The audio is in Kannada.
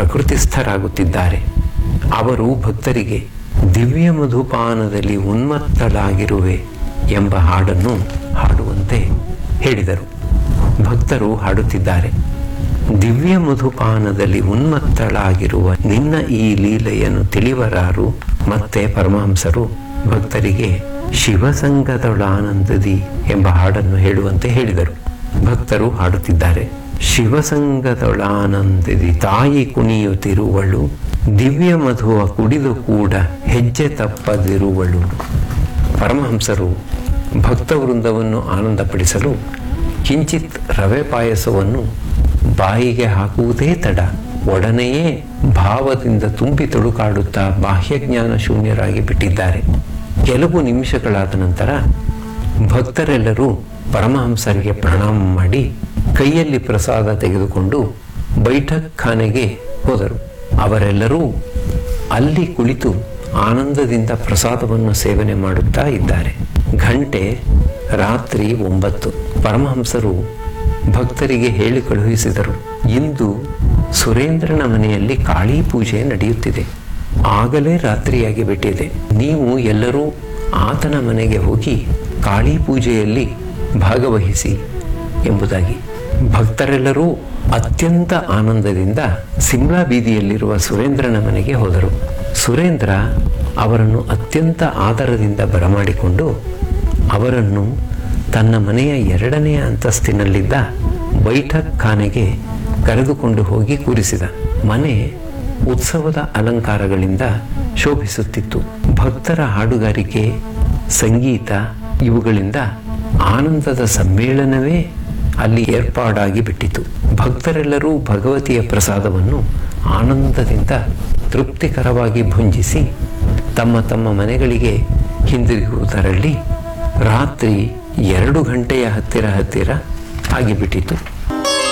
ಪ್ರಕೃತಿಸ್ಥರಾಗುತ್ತಿದ್ದಾರೆ ಅವರು ಭಕ್ತರಿಗೆ ದಿವ್ಯ ಮಧುಪಾನದಲ್ಲಿ ಉನ್ಮತ್ತಳಾಗಿರುವೆ ಎಂಬ ಹಾಡನ್ನು ಹಾಡುವಂತೆ ಹೇಳಿದರು ಭಕ್ತರು ಹಾಡುತ್ತಿದ್ದಾರೆ ದಿವ್ಯ ಮಧುಪಾನದಲ್ಲಿ ಉನ್ಮತ್ತಳಾಗಿರುವ ನಿನ್ನ ಈ ಲೀಲೆಯನ್ನು ತಿಳಿವರಾರು ಮತ್ತೆ ಪರಮಹಂಸರು ಭಕ್ತರಿಗೆ ಶಿವಸಂಗದೊಳಾನಂದದಿ ಎಂಬ ಹಾಡನ್ನು ಹೇಳುವಂತೆ ಹೇಳಿದರು ಭಕ್ತರು ಹಾಡುತ್ತಿದ್ದಾರೆ ಶಿವಸಂಗದೊಳಾನಂದದಿ ತಾಯಿ ಕುಣಿಯುತ್ತಿರುವಳು ದಿವ್ಯ ಮಧುವ ಕುಡಿದು ಕೂಡ ಹೆಜ್ಜೆ ತಪ್ಪದಿರುವಳು ಪರಮಹಂಸರು ಭಕ್ತವೃಂದವನ್ನು ಆನಂದಪಡಿಸಲು ಕಿಂಚಿತ್ ರವೆ ಪಾಯಸವನ್ನು ಬಾಯಿಗೆ ಹಾಕುವುದೇ ತಡ ಒಡನೆಯೇ ಭಾವದಿಂದ ತುಂಬಿ ತುಳುಕಾಡುತ್ತಾ ಬಾಹ್ಯಜ್ಞಾನ ಶೂನ್ಯರಾಗಿ ಬಿಟ್ಟಿದ್ದಾರೆ ಕೆಲವು ನಿಮಿಷಗಳಾದ ನಂತರ ಭಕ್ತರೆಲ್ಲರೂ ಪರಮಹಂಸರಿಗೆ ಪ್ರಣಾಮ ಮಾಡಿ ಕೈಯಲ್ಲಿ ಪ್ರಸಾದ ತೆಗೆದುಕೊಂಡು ಬೈಠಕ್ ಖಾನೆಗೆ ಹೋದರು ಅವರೆಲ್ಲರೂ ಅಲ್ಲಿ ಕುಳಿತು ಆನಂದದಿಂದ ಪ್ರಸಾದವನ್ನು ಸೇವನೆ ಮಾಡುತ್ತಾ ಇದ್ದಾರೆ ಗಂಟೆ ರಾತ್ರಿ ಒಂಬತ್ತು ಪರಮಹಂಸರು ಭಕ್ತರಿಗೆ ಹೇಳಿ ಕಳುಹಿಸಿದರು ಇಂದು ಸುರೇಂದ್ರನ ಮನೆಯಲ್ಲಿ ಕಾಳಿ ಪೂಜೆ ನಡೆಯುತ್ತಿದೆ ಆಗಲೇ ರಾತ್ರಿಯಾಗಿ ಬಿಟ್ಟಿದೆ ನೀವು ಎಲ್ಲರೂ ಆತನ ಮನೆಗೆ ಹೋಗಿ ಕಾಳಿ ಪೂಜೆಯಲ್ಲಿ ಭಾಗವಹಿಸಿ ಎಂಬುದಾಗಿ ಭಕ್ತರೆಲ್ಲರೂ ಅತ್ಯಂತ ಆನಂದದಿಂದ ಸಿಮ್ಲಾ ಬೀದಿಯಲ್ಲಿರುವ ಸುರೇಂದ್ರನ ಮನೆಗೆ ಹೋದರು ಸುರೇಂದ್ರ ಅವರನ್ನು ಅತ್ಯಂತ ಆದರದಿಂದ ಬರಮಾಡಿಕೊಂಡು ಅವರನ್ನು ತನ್ನ ಮನೆಯ ಎರಡನೆಯ ಅಂತಸ್ತಿನಲ್ಲಿದ್ದ ಬೈಠಕ್ ಖಾನೆಗೆ ಕರೆದುಕೊಂಡು ಹೋಗಿ ಕೂರಿಸಿದ ಮನೆ ಉತ್ಸವದ ಅಲಂಕಾರಗಳಿಂದ ಶೋಭಿಸುತ್ತಿತ್ತು ಭಕ್ತರ ಹಾಡುಗಾರಿಕೆ ಸಂಗೀತ ಇವುಗಳಿಂದ ಆನಂದದ ಸಮ್ಮೇಳನವೇ ಅಲ್ಲಿ ಏರ್ಪಾಡಾಗಿ ಬಿಟ್ಟಿತು ಭಕ್ತರೆಲ್ಲರೂ ಭಗವತಿಯ ಪ್ರಸಾದವನ್ನು ಆನಂದದಿಂದ ತೃಪ್ತಿಕರವಾಗಿ ಭುಂಜಿಸಿ ತಮ್ಮ ತಮ್ಮ ಮನೆಗಳಿಗೆ ಹಿಂದಿರುಗುವುದರಲ್ಲಿ ರಾತ್ರಿ ಎರಡು ಗಂಟೆಯ ಹತ್ತಿರ ಹತ್ತಿರ ಆಗಿಬಿಟ್ಟಿತು